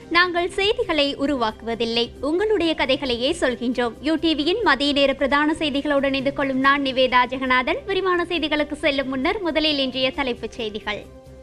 நாங்கள் செய்திகளை உருவாக்குவதில்லை உங்களுடைய கதைகளையே சொல்கின்றோம் யூடிவியின் மதிய நேர பிரதான செய்திகளோடு இணைந்து கொள்ளும் நான் நிவேதா ஜெகநாதன் விரிவான செய்திகளுக்கு செல்லும் முன்னர் முதலில் இன்றைய தலைப்புச் செய்திகள்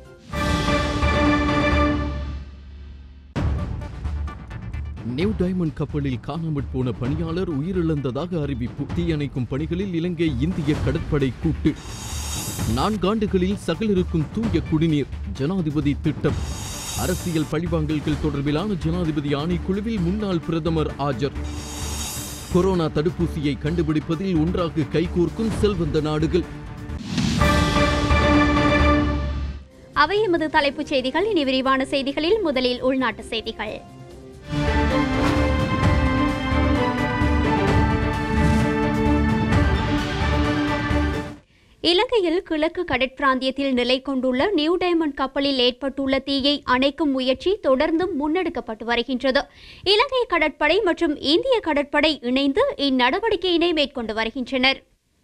நியூ டைமண்ட் கப்பலில் காணாமற் போன பணியாளர் உயிரிழந்ததாக அறிவிப்பு தீயணைக்கும் பணிகளில் இலங்கை இந்திய கடற்படை கூட்டு நான்காண்டுகளில் சகலருக்கும் தூய குடிநீர் ஜனாதிபதி திட்டம் அரசியல் பழிவாங்கல்கள் தொடர்பிலான ஜனாதிபதி ஆணைக்குழுவில் முன்னாள் பிரதமர் ஆஜர் கொரோனா தடுப்பூசியை கண்டுபிடிப்பதில் ஒன்றாக கைகோர்க்கும் செல்வந்த நாடுகள் அவை எமது தலைப்புச் செய்திகள் இனி விரிவான செய்திகளில் முதலில் உள்நாட்டு செய்திகள் இலங்கையில் கிழக்கு கடற்பிராந்தியத்தில் நிலை கொண்டுள்ள நியூ டைமண்ட் கப்பலில் ஏற்பட்டுள்ள தீயை அணைக்கும் முயற்சி தொடர்ந்தும் முன்னெடுக்கப்பட்டு வருகின்றது இலங்கை கடற்படை மற்றும் இந்திய கடற்படை இணைந்து இந்நடவடிக்கையினை மேற்கொண்டு வருகின்றனர்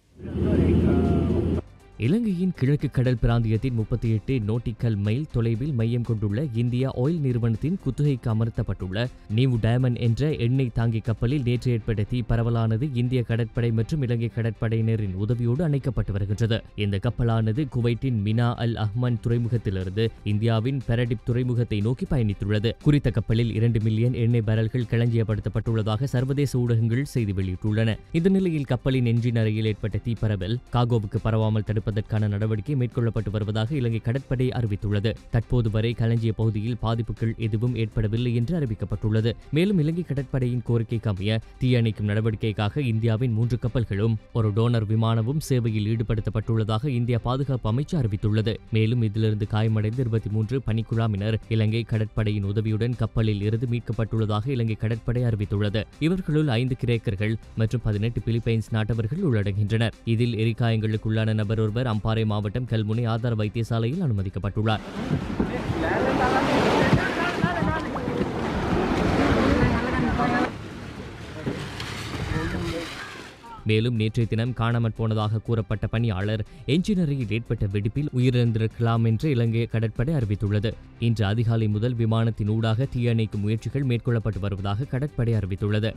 இலங்கையின் கிழக்கு கடல் பிராந்தியத்தின் முப்பத்தி எட்டு நோட்டிக்கல் மைல் தொலைவில் மையம் கொண்டுள்ள இந்தியா ஆயில் நிறுவனத்தின் குத்தகைக்கு அமர்த்தப்பட்டுள்ள நியூ டயமண்ட் என்ற எண்ணெய் தாங்கி கப்பலில் நேற்று ஏற்பட்ட தீ பரவலானது இந்திய கடற்படை மற்றும் இலங்கை கடற்படையினரின் உதவியோடு அணைக்கப்பட்டு வருகின்றது இந்த கப்பலானது குவைட்டின் மினா அல் அஹ்மன் துறைமுகத்திலிருந்து இந்தியாவின் பெரடிப் துறைமுகத்தை நோக்கி பயணித்துள்ளது குறித்த கப்பலில் இரண்டு மில்லியன் எண்ணெய் பேரல்கள் களஞ்சியப்படுத்தப்பட்டுள்ளதாக சர்வதேச ஊடகங்கள் செய்தி வெளியிட்டுள்ளன இந்த நிலையில் கப்பலின் என்ஜின் அறையில் ஏற்பட்ட தீ பரவல் காகோவுக்கு பரவாமல் தடுப்பதற்கான நடவடிக்கை மேற்கொள்ளப்பட்டு வருவதாக இலங்கை கடற்படை அறிவித்துள்ளது தற்போது வரை களஞ்சிய பகுதியில் பாதிப்புகள் எதுவும் ஏற்படவில்லை என்று அறிவிக்கப்பட்டுள்ளது மேலும் இலங்கை கடற்படையின் கோரிக்கைக்கு அமைய தீயணைக்கும் நடவடிக்கைக்காக இந்தியாவின் மூன்று கப்பல்களும் ஒரு டோனர் விமானமும் சேவையில் ஈடுபடுத்தப்பட்டுள்ளதாக இந்திய பாதுகாப்பு அமைச்சு அறிவித்துள்ளது மேலும் இதிலிருந்து காயமடைந்த இருபத்தி மூன்று பணிக்குழாமினர் இலங்கை கடற்படையின் உதவியுடன் கப்பலில் இருந்து மீட்கப்பட்டுள்ளதாக இலங்கை கடற்படை அறிவித்துள்ளது இவர்களுள் ஐந்து கிரேக்கர்கள் மற்றும் பதினெட்டு பிலிப்பைன்ஸ் நாட்டவர்கள் உள்ளடங்குகின்றனர் இதில் எரிகாயங்களுக்குள்ளான நபர் ஒருவர் அம்பாறை மாவட்டம் கல்முனை ஆதார வைத்தியசாலையில் அனுமதிக்கப்பட்டுள்ளார் மேலும் நேற்றைய தினம் காணாமற் போனதாக கூறப்பட்ட பணியாளர் என்ஜினரியில் ஏற்பட்ட வெடிப்பில் உயிரிழந்திருக்கலாம் என்று இலங்கை கடற்படை அறிவித்துள்ளது இன்று அதிகாலை முதல் விமானத்தின் ஊடாக தீயணைக்கும் முயற்சிகள் மேற்கொள்ளப்பட்டு வருவதாக கடற்படை அறிவித்துள்ளது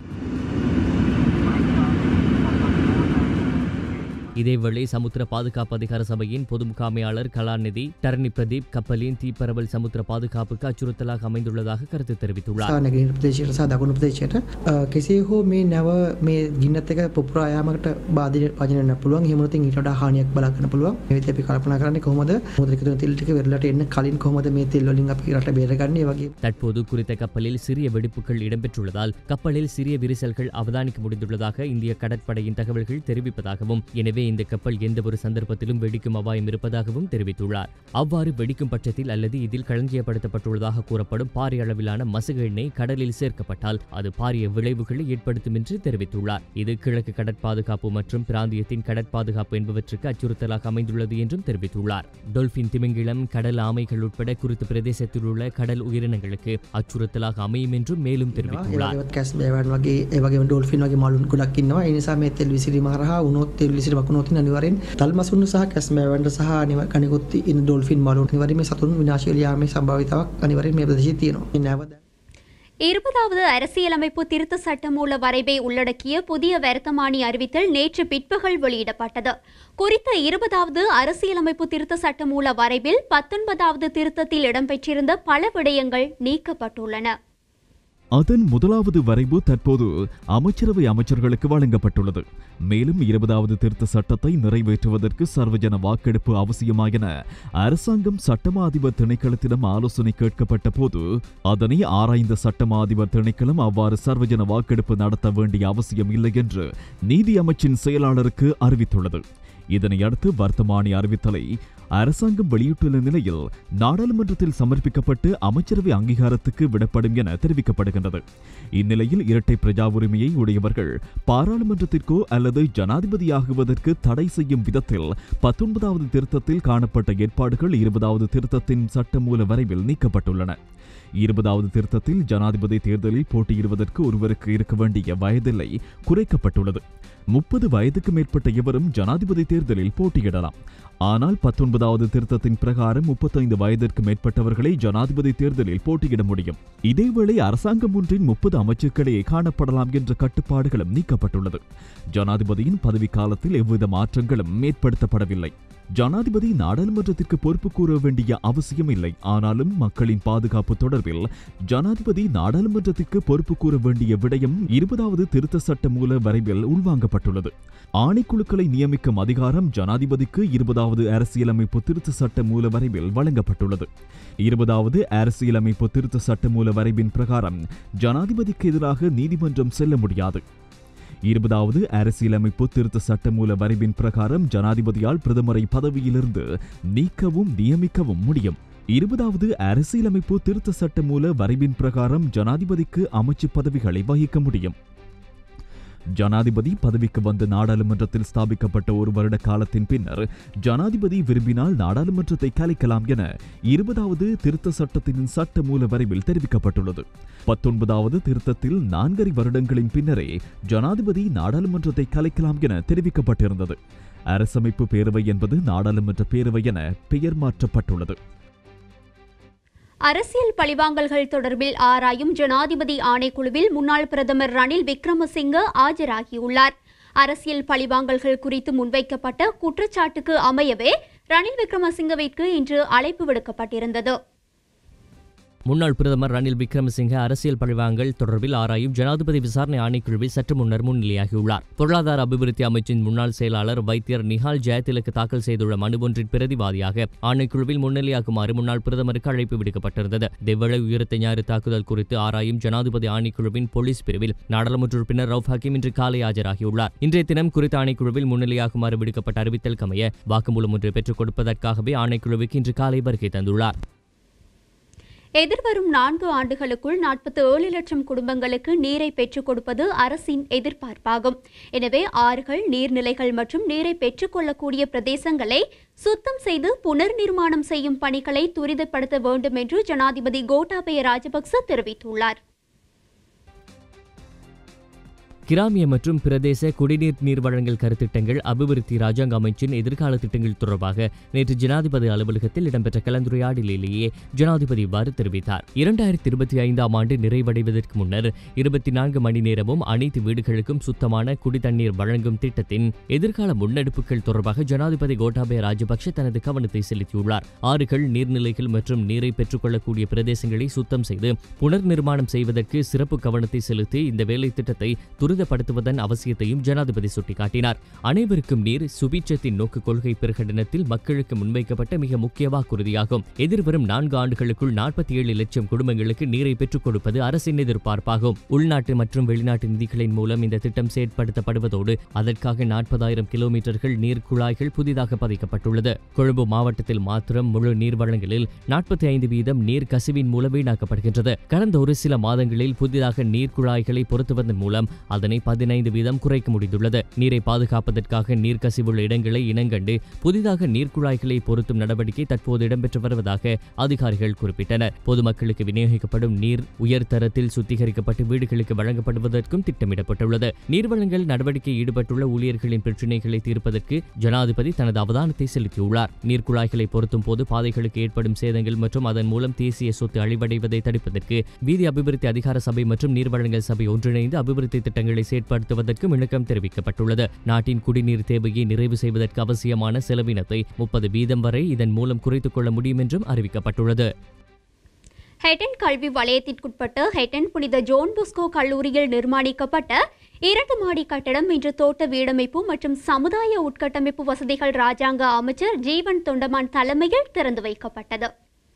இதேவேளை சமுத்திர பாதுகாப்பு அதிகார சபையின் பொது முகாமையாளர் கலாநிதி டரணி பிரதீப் கப்பலின் தீப்பரவல் சமுத்திர பாதுகாப்புக்கு அச்சுறுத்தலாக அமைந்துள்ளதாக கருத்து தெரிவித்துள்ளார் සහ නැගෙනහිර ප්‍රදේශයට සහ දකුණු ප්‍රදේශයට අ, කෙසේ හෝ මේ නැව මේ ගින්නත් එක පුපුරා යාමකට බාධනය වජන වෙන්න පුළුවන් එහෙම නැත්නම් ඊට වඩා හානියක් බලා ගන්න පුළුවන් මේ විදිහට අපි කල්පනා කරන්නේ කොහොමද මුද්‍රික තුන තෙල් ටික වෙරළට එන්න කලින් කොහොමද මේ තෙල් වලින් අපි රට බේරගන්නේ ඒ වගේ தற்போது குறித்த கப்பலில் சிறிய வெடிப்புகள் இடம்பெற்றுள்ளதால் கப்பலில் சிறிய விரிசல்கள் அவதானிக்க முடிந்துள்ளதாக இந்திய கடற்படையின் தகவல்கள் தெரிவிப்பதாகவும் எனவே இந்த கப்பல் எந்த ஒரு சந்தர்ப்பத்திலும் வெடிக்கும் அபாயம் இருப்பதாகவும் தெரிவித்துள்ளார் அவ்வாறு வெடிக்கும் பட்சத்தில் அல்லது இதில் களஞ்சியப்படுத்தப்பட்டுள்ளதாக கூறப்படும் பாரிய அளவிலான மசகு எண்ணெய் கடலில் சேர்க்கப்பட்டால் அது பாரிய விளைவுகளை ஏற்படுத்தும் என்று தெரிவித்துள்ளார் இது கிழக்கு கடற்பாதுகாப்பு மற்றும் பிராந்தியத்தின் கடற்பாதுகாப்பு என்பவற்றுக்கு அச்சுறுத்தலாக அமைந்துள்ளது என்றும் தெரிவித்துள்ளார் டொல்பின் திமிங்கிலம் கடல் ஆமைகள் உட்பட குறித்த பிரதேசத்தில் உள்ள கடல் உயிரினங்களுக்கு அச்சுறுத்தலாக அமையும் என்றும் மேலும் ඒ தெரிவித்துள்ளார் වගේම කැස් බෑවන් වගේ ඒ වගේම ඩෝල්ෆින් වගේ මාළුන් ගොඩක් ඉන්නවා ඒ නිසා මේ තෙල් විසිරීම හරහා වුණොත් තෙල් විසිරීමක් වුණොත් අනිවාර්යෙන් තල්මසුන් සහ කැස් බෑවන්ට සහ අනිවා කණිකුත් ඉන්න ඩෝල්ෆින් මාළුන් අනිවාර්යෙන් මේ සතුන් විනාශ වෙලා යාමේ සම්භාවිතාවක් අනිවාර්යෙන් මේ ප්‍රදේශයේ තියෙනවා. මේ නැව දැන් இருபதாவது அரசியலமைப்பு திருத்த சட்டமூல வரைவை உள்ளடக்கிய புதிய வர்த்தமானி அறிவித்தல் நேற்று பிற்பகல் வெளியிடப்பட்டது குறித்த இருபதாவது அரசியலமைப்பு திருத்த சட்டமூல வரைவில் பத்தொன்பதாவது திருத்தத்தில் இடம்பெற்றிருந்த பல விடயங்கள் நீக்கப்பட்டுள்ளன அதன் முதலாவது வரைவு தற்போது அமைச்சரவை அமைச்சர்களுக்கு வழங்கப்பட்டுள்ளது மேலும் இருபதாவது திருத்த சட்டத்தை நிறைவேற்றுவதற்கு சர்வஜன வாக்கெடுப்பு அவசியமா என அரசாங்கம் சட்டமா அதிபர் திணைக்களத்திடம் ஆலோசனை கேட்கப்பட்ட போது அதனை ஆராய்ந்த சட்டமா அதிபர் திணைக்களம் அவ்வாறு சர்வஜன வாக்கெடுப்பு நடத்த வேண்டிய அவசியம் இல்லை என்று நீதி அமைச்சின் செயலாளருக்கு அறிவித்துள்ளது இதனையடுத்து வர்த்தமானி அறிவித்தலை அரசாங்கம் வெளியிட்டுள்ள நிலையில் நாடாளுமன்றத்தில் சமர்ப்பிக்கப்பட்டு அமைச்சரவை அங்கீகாரத்துக்கு விடப்படும் என தெரிவிக்கப்படுகின்றது இந்நிலையில் இரட்டை பிரஜா உரிமையை உடையவர்கள் பாராளுமன்றத்திற்கோ அல்லது ஜனாதிபதியாகுவதற்கு தடை செய்யும் விதத்தில் பத்தொன்பதாவது திருத்தத்தில் காணப்பட்ட ஏற்பாடுகள் இருபதாவது திருத்தத்தின் சட்டமூல வரைவில் நீக்கப்பட்டுள்ளன இருபதாவது திருத்தத்தில் ஜனாதிபதி தேர்தலில் போட்டியிடுவதற்கு ஒருவருக்கு இருக்க வேண்டிய வயதில்லை குறைக்கப்பட்டுள்ளது முப்பது வயதுக்கு மேற்பட்ட எவரும் ஜனாதிபதி தேர்தலில் போட்டியிடலாம் ஆனால் பத்தொன்பதாவது திருத்தத்தின் பிரகாரம் முப்பத்தைந்து வயதிற்கு மேற்பட்டவர்களை ஜனாதிபதி தேர்தலில் போட்டியிட முடியும் இதேவேளை அரசாங்கம் ஒன்றின் முப்பது அமைச்சர்களே காணப்படலாம் என்ற கட்டுப்பாடுகளும் நீக்கப்பட்டுள்ளது ஜனாதிபதியின் பதவிக்காலத்தில் எவ்வித மாற்றங்களும் ஏற்படுத்தப்படவில்லை ஜனாதிபதி நாடாளுமன்றத்திற்கு பொறுப்பு கூற வேண்டிய அவசியம் இல்லை ஆனாலும் மக்களின் பாதுகாப்பு தொடர்பில் ஜனாதிபதி நாடாளுமன்றத்திற்கு பொறுப்பு கூற வேண்டிய விடயம் இருபதாவது திருத்த சட்ட மூல வரைவில் உள்வாங்கப்பட்டுள்ளது ஆணைக்குழுக்களை நியமிக்கும் அதிகாரம் ஜனாதிபதிக்கு இருபதாவது அரசியலமைப்பு திருத்த சட்ட மூல வரைவில் வழங்கப்பட்டுள்ளது இருபதாவது அரசியலமைப்பு திருத்த சட்ட மூல வரைவின் பிரகாரம் ஜனாதிபதிக்கு எதிராக நீதிமன்றம் செல்ல முடியாது இருபதாவது அரசியலமைப்பு திருத்த சட்டமூல வரைவின் பிரகாரம் ஜனாதிபதியால் பிரதமரை பதவியிலிருந்து நீக்கவும் நியமிக்கவும் முடியும் இருபதாவது அரசியலமைப்பு திருத்த சட்டமூல வரைவின் பிரகாரம் ஜனாதிபதிக்கு அமைச்சு பதவிகளை வகிக்க முடியும் ஜனாதிபதி பதவிக்கு வந்த நாடாளுமன்றத்தில் ஸ்தாபிக்கப்பட்ட ஒரு வருட காலத்தின் பின்னர் ஜனாதிபதி விரும்பினால் நாடாளுமன்றத்தை கலைக்கலாம் என இருபதாவது திருத்த சட்டத்தின் சட்ட மூல வரைவில் தெரிவிக்கப்பட்டுள்ளது பத்தொன்பதாவது திருத்தத்தில் நான்கரை வருடங்களின் பின்னரே ஜனாதிபதி நாடாளுமன்றத்தை கலைக்கலாம் என தெரிவிக்கப்பட்டிருந்தது அரசமைப்பு பேரவை என்பது நாடாளுமன்ற பேரவை என பெயர் மாற்றப்பட்டுள்ளது அரசியல் பழிவாங்கல்கள் தொடர்பில் ஆராயும் ஜனாதிபதி ஆணைக்குழுவில் முன்னாள் பிரதமர் ரணில் விக்ரமசிங்க ஆஜராகியுள்ளார் அரசியல் பழிவாங்கல்கள் குறித்து முன்வைக்கப்பட்ட குற்றச்சாட்டுக்கு அமையவே ரணில் விக்ரமசிங்கவிற்கு இன்று அழைப்பு விடுக்கப்பட்டிருந்தது முன்னாள் பிரதமர் ரணில் விக்ரமசிங்க அரசியல் பழிவாங்கல் தொடர்பில் ஆராயும் ஜனாதிபதி விசாரணை ஆணைக்குழுவில் சற்று முன்னர் முன்னிலையாகியுள்ளார் பொருளாதார அபிவிருத்தி அமைச்சின் முன்னாள் செயலாளர் வைத்தியர் நிஹால் ஜெயதிலக்கு தாக்கல் செய்துள்ள மனு ஒன்றின் பிரதிவாதியாக ஆணைக்குழுவில் முன்னிலையாகுமாறு முன்னாள் பிரதமருக்கு அழைப்பு விடுக்கப்பட்டிருந்தது தெவ்வளை உயரத்தை ஞாயிறு தாக்குதல் குறித்து ஆராயும் ஜனாதிபதி ஆணைக்குழுவின் போலீஸ் பிரிவில் நாடாளுமன்ற உறுப்பினர் ரவுப் ஹக்கீம் இன்று காலை ஆஜராகியுள்ளார் இன்றைய தினம் குறித்த ஆணைக்குழுவில் முன்னிலையாகுமாறு விடுக்கப்பட்ட அறிவித்தல் கமைய வாக்குமூலம் ஒன்றை பெற்றுக் கொடுப்பதற்காகவே ஆணைக்குழுவுக்கு இன்று காலை வருகை தந்துள்ளார் எதிர்வரும் நான்கு ஆண்டுகளுக்குள் நாற்பத்தி ஏழு லட்சம் குடும்பங்களுக்கு நீரை பெற்றுக் கொடுப்பது அரசின் எதிர்பார்ப்பாகும் எனவே ஆறுகள் நீர்நிலைகள் மற்றும் நீரை பெற்றுக்கொள்ளக்கூடிய பிரதேசங்களை சுத்தம் செய்து புனர் நிர்மாணம் செய்யும் பணிகளை துரிதப்படுத்த வேண்டும் என்று ஜனாதிபதி கோட்டாபய ராஜபக்ச தெரிவித்துள்ளார் கிராமிய மற்றும் பிரதேச குடிநீர் நீர் வழங்கல் கருத்திட்டங்கள் அபிவிருத்தி ராஜாங்க அமைச்சின் எதிர்கால திட்டங்கள் தொடர்பாக நேற்று ஜனாதிபதி அலுவலகத்தில் இடம்பெற்ற கலந்துரையாடலிலேயே ஜனாதிபதி இவ்வாறு தெரிவித்தார் இரண்டாயிரத்தி இருபத்தி ஐந்தாம் ஆண்டு நிறைவடைவதற்கு முன்னர் இருபத்தி நான்கு மணி நேரமும் அனைத்து வீடுகளுக்கும் சுத்தமான குடிதண்ணீர் வழங்கும் திட்டத்தின் எதிர்கால முன்னெடுப்புகள் தொடர்பாக ஜனாதிபதி கோட்டாபய ராஜபக்ஷ தனது கவனத்தை செலுத்தியுள்ளார் ஆறுகள் நீர்நிலைகள் மற்றும் நீரை பெற்றுக்கொள்ளக்கூடிய பிரதேசங்களை சுத்தம் செய்து புனர் நிர்மாணம் செய்வதற்கு சிறப்பு கவனத்தை செலுத்தி இந்த வேலை திட்டத்தை துரிதப்படுத்துவதன் அவசியத்தையும் ஜனாதிபதி சுட்டிக்காட்டினார் அனைவருக்கும் நீர் சுபீட்சத்தின் நோக்கு கொள்கை பிரகடனத்தில் மக்களுக்கு முன்வைக்கப்பட்ட மிக முக்கிய வாக்குறுதியாகும் எதிர்வரும் நான்கு ஆண்டுகளுக்குள் நாற்பத்தி ஏழு லட்சம் குடும்பங்களுக்கு நீரை பெற்றுக் கொடுப்பது அரசின் எதிர்பார்ப்பாகும் உள்நாட்டு மற்றும் வெளிநாட்டு நிதிகளின் மூலம் இந்த திட்டம் செயற்படுத்தப்படுவதோடு அதற்காக நாற்பதாயிரம் கிலோமீட்டர்கள் நீர் குழாய்கள் புதிதாக பதிக்கப்பட்டுள்ளது கொழும்பு மாவட்டத்தில் மாத்திரம் முழு நீர் வழங்கலில் நாற்பத்தி ஐந்து வீதம் நீர் கசிவின் மூலம் வீணாக்கப்படுகின்றது கடந்த ஒரு சில மாதங்களில் புதிதாக நீர் குழாய்களை பொருத்துவதன் மூலம் அதனை பதினைந்து வீதம் குறைக்க முடிந்துள்ளது நீரை பாதுகாப்பதற்காக நீர் கசிவுள்ள இடங்களை இனங்கண்டு புதிதாக நீர்க்குழாய்களை பொருத்தும் நடவடிக்கை தற்போது இடம்பெற்று வருவதாக அதிகாரிகள் குறிப்பிட்டனர் பொதுமக்களுக்கு விநியோகிக்கப்படும் நீர் உயர் தரத்தில் சுத்திகரிக்கப்பட்டு வீடுகளுக்கு வழங்கப்படுவதற்கும் திட்டமிடப்பட்டுள்ளது நீர் வழங்கல் நடவடிக்கை ஈடுபட்டுள்ள ஊழியர்களின் பிரச்சினைகளை தீர்ப்பதற்கு ஜனாதிபதி தனது அவதானத்தை செலுத்தியுள்ளார் நீர்க்குழாய்களை பொருத்தும் போது பாதைகளுக்கு ஏற்படும் சேதங்கள் மற்றும் அதன் மூலம் தேசிய சொத்து அழிவடைவதை தடுப்பதற்கு வீதி அபிவிருத்தி அதிகார சபை மற்றும் நீர் வழங்கல் சபை ஒன்றிணைந்து அபிவிருத்தி திட்டங்களை செயற்படுத்துவதற்கும் இணக்கம் தெரிவிக்கப்பட்டுள்ளது நாட்டின் குடிநீர் தேவையை நிறைவு செய்வதற்கு அவசியமான செலவினத்தை முப்பது வீதம் வரை இதன் மூலம் குறைத்துக் கொள்ள முடியும் என்றும் அறிவிக்கப்பட்டுள்ளது ஹெட்டன் கல்வி வலயத்திற்குட்பட்ட ஹெட்டன் புனித ஜோன் புஸ்கோ கல்லூரியில் நிர்மாணிக்கப்பட்ட இரண்டு மாடி கட்டடம் இன்று தோட்ட வீடமைப்பு மற்றும் சமுதாய உட்கட்டமைப்பு வசதிகள் ராஜாங்க அமைச்சர் ஜீவன் தொண்டமான் தலைமையில் திறந்து வைக்கப்பட்டது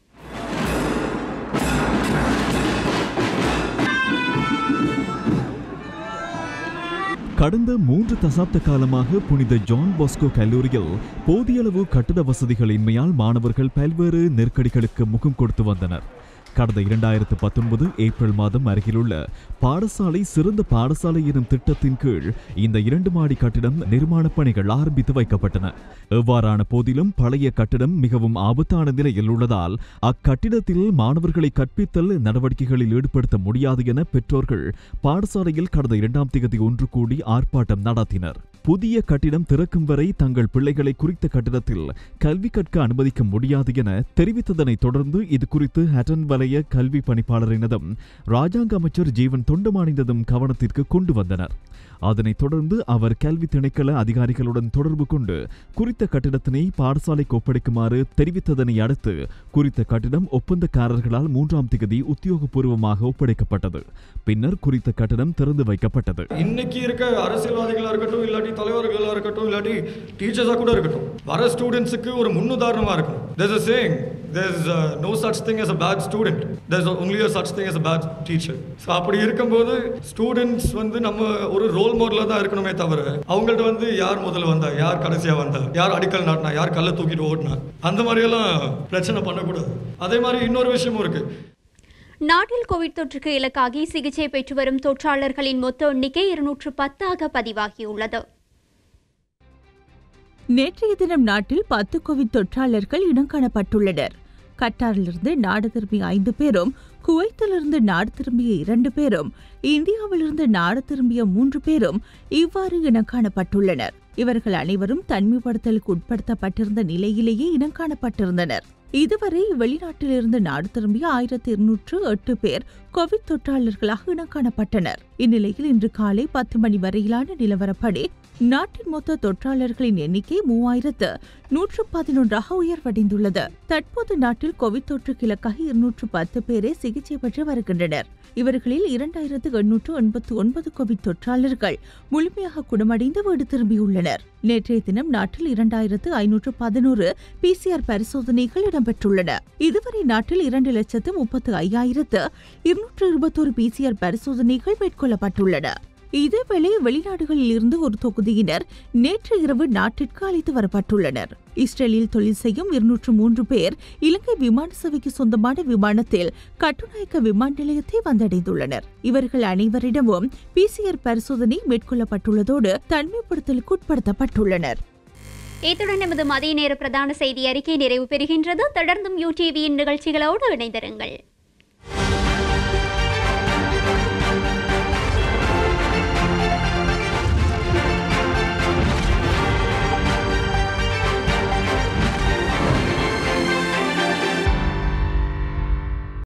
கடந்த மூன்று தசாப்த காலமாக புனித ஜான் பாஸ்கோ கல்லூரியில் போதியளவு கட்டட வசதிகளின்மையால் மாணவர்கள் பல்வேறு நெருக்கடிகளுக்கு முகம் கொடுத்து வந்தனர் கடந்த இரண்டாயிரத்து பத்தொன்பது ஏப்ரல் மாதம் அருகிலுள்ள பாடசாலை சிறந்த பாடசாலை எனும் திட்டத்தின் கீழ் இந்த இரண்டு மாடி கட்டிடம் நிர்மாணப் பணிகள் ஆரம்பித்து வைக்கப்பட்டன எவ்வாறான போதிலும் பழைய கட்டிடம் மிகவும் ஆபத்தான நிலையில் உள்ளதால் அக்கட்டிடத்தில் மாணவர்களை கற்பித்தல் நடவடிக்கைகளில் ஈடுபடுத்த முடியாது என பெற்றோர்கள் பாடசாலையில் கடந்த இரண்டாம் தேதி ஒன்று கூடி ஆர்ப்பாட்டம் நடத்தினர் புதிய கட்டிடம் திறக்கும் வரை தங்கள் பிள்ளைகளை குறித்த கட்டிடத்தில் கல்வி கற்க அனுமதிக்க முடியாது என தெரிவித்ததனைத் தொடர்ந்து இது குறித்து ஹட்டன் வலய கல்வி பணிப்பாளரினதும் ராஜாங்க அமைச்சர் ஜீவன் தொண்டமானிந்ததும் கவனத்திற்கு கொண்டு வந்தனர் அதனைத் தொடர்ந்து அவர் கல்வி திணைக்கள அதிகாரிகளுடன் தொடர்பு கொண்டு குறித்த கட்டிடத்தினை பாடசாலைக்கு ஒப்படைக்குமாறு தெரிவித்ததனை அடுத்து குறித்த கட்டிடம் ஒப்பந்தக்காரர்களால் மூன்றாம் திகதி உத்தியோகபூர்வமாக ஒப்படைக்கப்பட்டது பின்னர் குறித்த கட்டிடம் திறந்து வைக்கப்பட்டது இன்னைக்கு இருக்க அரசியல்வாதிகளா இருக்கட்டும் இல்லாட்டி தலைவர்களா இருக்கட்டும் இல்லாட்டி டீச்சர்ஸா கூட இருக்கட்டும் வர ஸ்டூடெண்ட்ஸுக்கு ஒரு முன்னுதாரணமா இருக்கும் there's a saying there's uh, no such thing as a bad student there's only a such thing as a bad teacher so அப்படி இருக்கும்போது ஸ்டூடெண்ட்ஸ் வந்து நம்ம ஒரு ரோல் மாடலாக தான் இருக்கணுமே தவிர அவங்கள்ட்ட வந்து யார் முதல்ல வந்தா யார் கடைசியா வந்தா யார் அடிக்கல் நாட்டினா யார் கல்லை தூக்கிட்டு ஓடினா அந்த மாதிரியெல்லாம் பிரச்சனை பண்ணக்கூடாது அதே மாதிரி இன்னொரு விஷயமும் இருக்கு நாட்டில் கோவிட் தொற்றுக்கு இலக்காகி சிகிச்சை பெற்று வரும் தொற்றாளர்களின் மொத்த எண்ணிக்கை இருநூற்று பத்தாக பதிவாகியுள்ளது நேற்றைய தினம் நாட்டில் பத்து கோவிட் தொற்றாளர்கள் இனம் காணப்பட்டுள்ளனர் கட்டாரிலிருந்து நாடு திரும்பிய ஐந்து பேரும் குவைத்திலிருந்து நாடு திரும்பிய இரண்டு பேரும் இந்தியாவிலிருந்து நாடு திரும்பிய மூன்று பேரும் இவ்வாறு இனம் காணப்பட்டுள்ளனர் இவர்கள் அனைவரும் தனிமைப்படுத்தலுக்கு உட்படுத்தப்பட்டிருந்த நிலையிலேயே இனம் காணப்பட்டிருந்தனர் இதுவரை வெளிநாட்டிலிருந்து நாடு திரும்பிய ஆயிரத்தி இருநூற்று எட்டு பேர் கோவிட் தொற்றாளர்களாக இனம் காணப்பட்டனர் இந்நிலையில் இன்று காலை பத்து மணி வரையிலான நிலவரப்படி நாட்டின் மொத்த தொற்றாளர்களின் எண்ணிக்கை மூவாயிரத்து நூற்று பதினொன்றாக உயர்வடைந்துள்ளது தற்போது நாட்டில் கோவிட் தொற்றுக்கு இலக்காக இருநூற்று பத்து பேரே சிகிச்சை பெற்று வருகின்றனர் இவர்களில் இரண்டாயிரத்து எண்ணூற்று எண்பத்து ஒன்பது கோவிட் தொற்றாளர்கள் முழுமையாக குணமடைந்து வீடு திரும்பியுள்ளனர் நேற்றைய தினம் நாட்டில் இரண்டாயிரத்து ஐநூற்று பதினோரு பிசிஆர் பரிசோதனைகள் இடம்பெற்றுள்ளன இதுவரை நாட்டில் இரண்டு லட்சத்து முப்பத்து ஐயாயிரத்து இருநூற்று இருபத்தோரு பிசிஆர் பரிசோதனைகள் மேற்கொள்ளப்பட்டுள்ளன இதேவேளை வெளிநாடுகளில் இருந்து ஒரு தொகுதியினர் நேற்று இரவு நாட்டிற்கு அழைத்து வரப்பட்டுள்ளனர் இஸ்ரேலில் தொழில் செய்யும் இருநூற்று மூன்று பேர் இலங்கை விமான சேவைக்கு சொந்தமான விமானத்தில் கட்டுநாயக்க விமான நிலையத்தை வந்தடைந்துள்ளனர் இவர்கள் அனைவரிடமும் பிசிஆர் பரிசோதனை மேற்கொள்ளப்பட்டுள்ளதோடு தனிமைப்படுத்தலுக்கு உட்படுத்தப்பட்டுள்ளனர் இத்துடன் நமது மதிய நேர பிரதான செய்தி அறிக்கை நிறைவு பெறுகின்றது தொடர்ந்தும் யூடிவியின் நிகழ்ச்சிகளோடு இணைந்திருங்கள்